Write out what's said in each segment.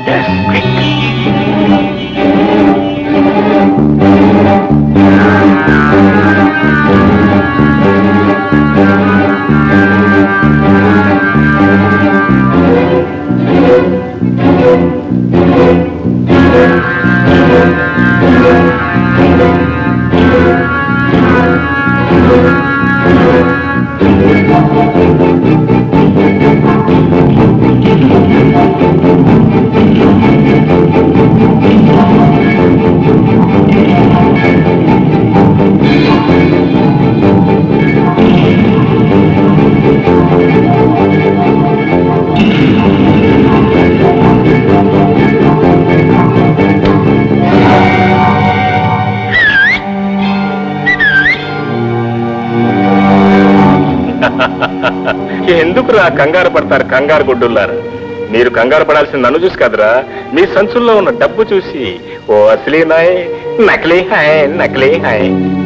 ఎందుకురా కంగారు పడతారు కంగారు గుడ్డుల్లారు మీరు కంగారు పడాల్సిన నన్ను చూసి కదరా మీ సంచుల్లో ఉన్న డబ్బు చూసి ఓ అసలీ నాయ్ నకిలీ హాయ్ నకిలీ హాయ్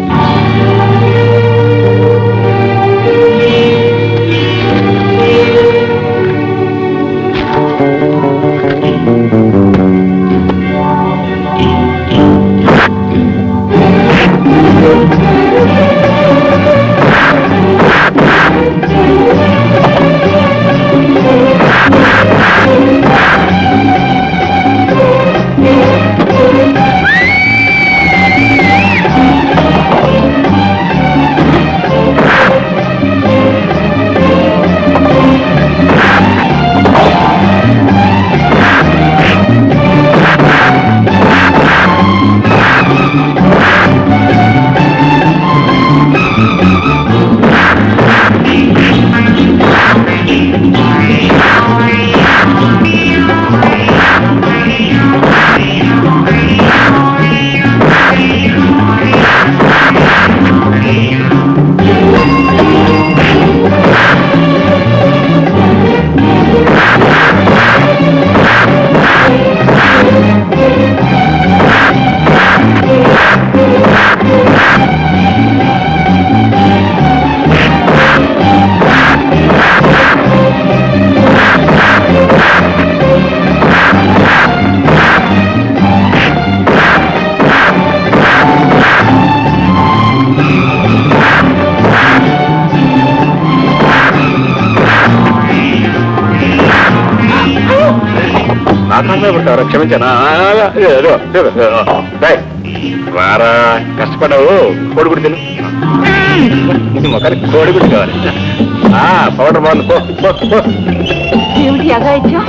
నా కన్నా పడతారా క్షమించానా ఏదో, ఏదో, ఏదో. డేయ్, రారా కష్టపడవు కోడిగుడి తిను నీ మొక్కలకి కోడిగుడి కావాలి ఆ, పౌడర్ బాగుంది పో పో పో ఏమిటి అగాయిత్యం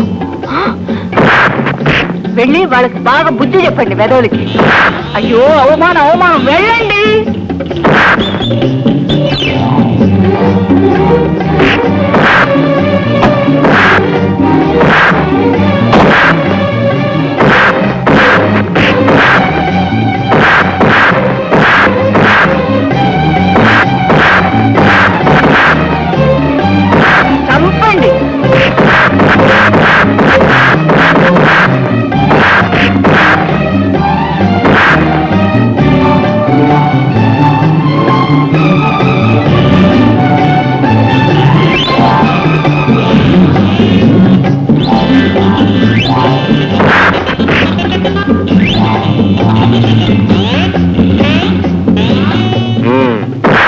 వెళ్ళి వాళ్ళకి బాగా బుద్ధి చెప్పండి వెదవులకి అయ్యో అవమానం అవమానం వెళ్ళండి చంపండి మ్మ్.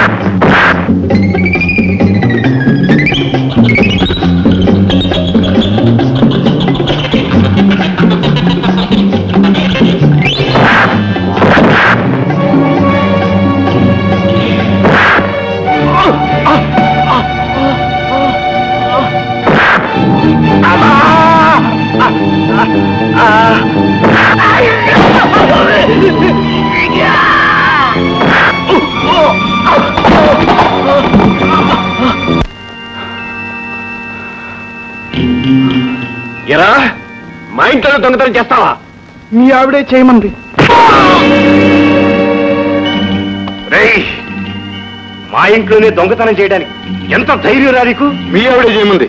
ఎరా మా ఇంట్లో దొంగతనం చేస్తావా మీ ఆవిడే చేయమంది రేయ్ మా ఇంట్లోనే దొంగతనం చేయడానికి ఎంత ధైర్యం రా నీకు మీ ఆవిడే చేయమంది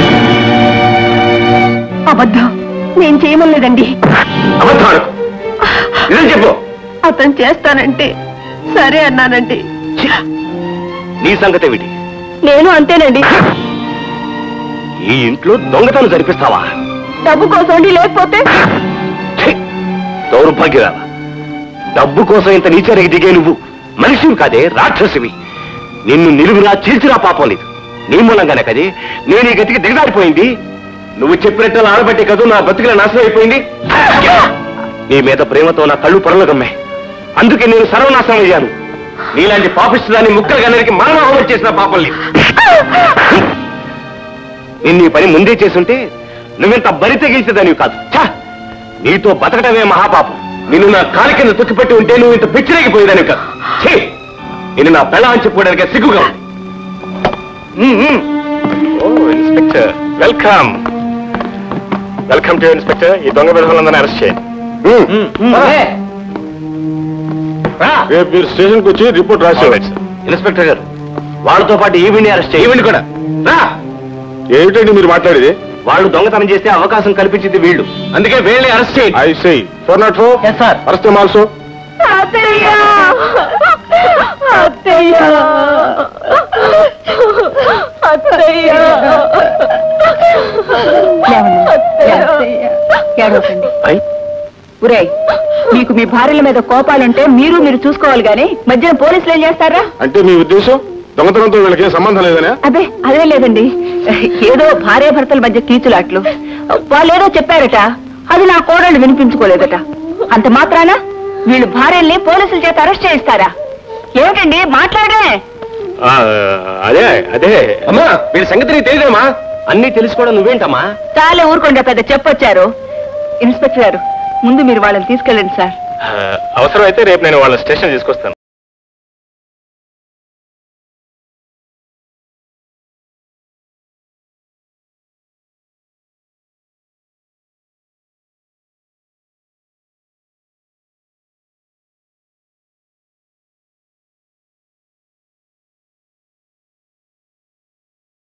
అబద్ధం నేను చేయమలేదండి అబద్ధాలు నిజం చెప్పు అతను చేస్తానంటే సరే అన్నానండి ఛీ! నీ సంగతి ఏమిటి నేను అంతేనండి ఈ ఇంట్లో దొంగతనం జరిపిస్తావా డబ్బు కోసం అండి లేకపోతే ఛీ! దౌర్భాగ్యరాల డబ్బు కోసం ఇంత నీచారికి దిగే నువ్వు మనిషివి కాదే రాక్షసివి నిన్ను నిలువునా చీల్చినా పాపం లేదు నీ మూలంగానే కదే నేను ఈ గతికి దిగజారిపోయింది నువ్వు చెప్పినట్టు ఆడబట్టి కదూ నా బతుకుల నాశనం అయిపోయింది నీ మీద ప్రేమతో నా కళ్ళు పొరలు గమ్మాయి అందుకే నేను సర్వనాశనం అయ్యాను నీలాంటి పాపిస్తుందాన్ని ముక్కలు గన్నరికి మానవహోమం చేసిన పాపం లేదు నిన్ను ఈ పని ముందే చేసుంటే నువ్వింత బరి తెగించేదానివి కాదు ఛ! నీతో బతకటమే మహాపాపం నిన్ను నా కాలి కింద తొక్కిపెట్టి ఉంటే నువ్వు ఇంత పిచ్చిరేగిపోయేదానివి కాదు ఛీ! నిన్ను నా పెళ్ళ అని చెప్పుకోవడానికి సిగ్గుగా ఉంది. మ్మ్, మ్మ్. Oh inspector welcome welcome to inspector ఈ దొంగ విధులందరినీ అరెస్ట్ చేయండి రేపు మీరు స్టేషన్కి వచ్చి రిపోర్ట్ రాసేవారు ఇన్స్పెక్టర్ గారు వాళ్ళతో పాటు ఈవిని అరెస్ట్ చేయండి ఈవిని కూడా రా ఏమిటండి మీరు మాట్లాడేది వాళ్ళు దొంగతనం చేస్తే అవకాశం కల్పించింది వీళ్ళు అందుకే వీళ్ళని అరెస్ట్ చేయండి I say four not four sir arrest also అత్తయ్య అత్తయ్య అత్తయ్య ఏడవకండి ఉరేయ్ మీకు మీ భార్యల మీద కోపాలంటే మీరు మీరు చూసుకోవాలి గాని మధ్యన పోలీసులు ఏం చేస్తారా అంటే మీ ఉద్దేశం దొంగతనంతో వీళ్ళకి ఏం సంబంధం లేదనే అదే అదే లేదండి ఏదో భార్య భర్తల మధ్య కీచులాట్లు వాళ్ళు ఏదో చెప్పారట అది నా కోడళ్ళు వినిపించుకోలేదట అంత మాత్రాన వీళ్ళు భార్యల్ని పోలీసుల చేత అరెస్ట్ చేయిస్తారా ఏమిటండి మాట్లాడరే అదే అదే అమ్మా వీళ్ళ సంగతి నీకు తెలియదమ్మా అన్ని తెలుసుకోవడం నువ్వేంటమ్మా చాలే ఊరుకోండి పెద్ద చెప్పొచ్చారు ఇన్స్పెక్టర్ గారు ముందు మీరు వాళ్ళని తీసుకెళ్ళండి సార్ అవసరం అయితే రేపు నేను వాళ్ళ స్టేషన్ తీసుకొస్తాను